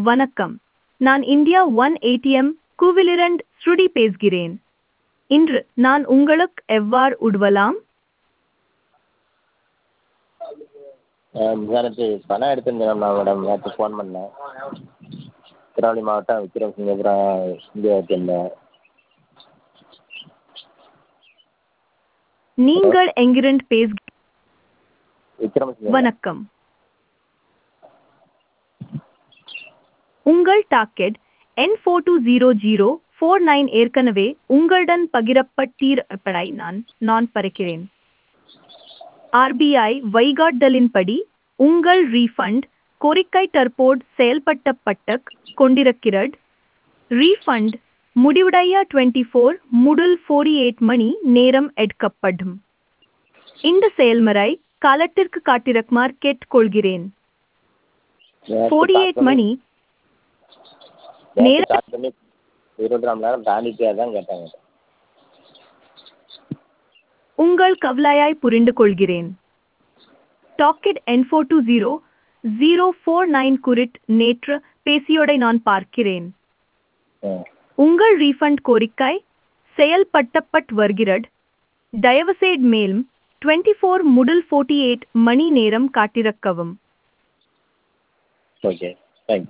வணக்கம் நான் India one ATM கூவிலிரண்ட் ஸ்ருடி பேசுகிறேன் இன்று நான் உங்களுக்கு எவ்வாறு உதவலாம் நேற்று பணம் எடுத்திருந்தேன் நான் மேடம் நேற்று ஃபோன் பண்ணேன் திருநெல்வேலி மாவட்டம் விக்ரமசிங்கபுரம் இந்தியா ஏடிஎம்மில் நீங்கள் எங்கிருந்து பேசு விக்ரமசிங்கம் வணக்கம் உங்கள் டாக்கெட் என் four two zero zero four nine ஏற்கனவே உங்களுடன் பகிரப்பட்டிருப்பதை நான் நான் பறக்கிறேன் ஆர்பிஐ வழிகாட்டுதலின்படி உங்கள் ரீஃபண்ட் கோரிக்கை தற்போது செயல்படுத்தப்பட்டு கொண்டிருக்கிறது ரீஃபண்ட் முடிவுடைய டுவெண்ட்டி ஃபோர் முதல் ஃபோர்டி எயிட் மணி நேரம் எடுக்கப்படும் இந்த செயல்முறை காலத்திற்கு காட்டிருக்குமாறு கேட்டுக்கொள்கிறேன் ஃபோர்டி எயிட் மணி நேற்று நேரம் ஸ்டார்ட் பண்ணி இருபத்தி நாலு மணி நேரம் தாண்டிட்டே தான் கேட்டாங்க உங்கள் கவலையாய் புரிந்து கொள்கிறேன் டாக்கெட் என் four two zero zero four nine குறிட் நேற்று பேசியோடை நான் பார்க்கிறேன் ம் உங்கள் ரீஃபண்ட் கோரிக்கை செயல்படுத்தப்பட்டு வருகிறது தயவுசெய்து மேலும் டுவெண்ட்டி ஃபோர் முதல் ஃபோர்ட்டி எயிட் மணி நேரம் காட்டிருக்கவும் ஓகே தேங்க்யூ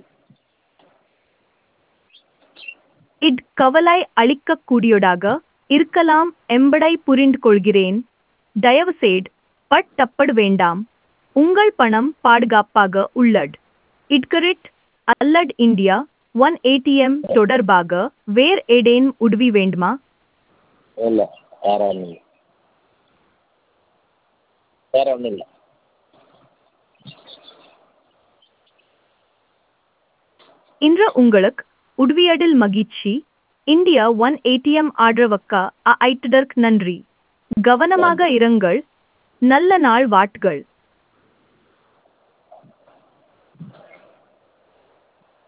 இட் கவலை அளிக்கக்கூடியதாக இருக்கலாம் என்பதை புரிந்து கொள்கிறேன் தயவுசெய்து பட்டப்பட வேண்டாம் உங்கள் பணம் பாதுகாப்பாக உள்ளது இட்கரிட் அல்லட் இந்தியா ஒன் ஏடிஎம் தொடர்பாக வேறு ஏதேனும் உதவி வேண்டுமா இல்லை வேறு ஒன்றும் இல்லை வேறு ஒன்றும் இல்லை இன்று உங்களுக்கு உதவியதில் மகிழ்ச்சி இந்தியா ஒன் ஏடிஎம் ஆதரவுக்கு ஐட்டதற்கு நன்றி கவனமாக இருங்கள் நல்ல நாள் வாட்கள்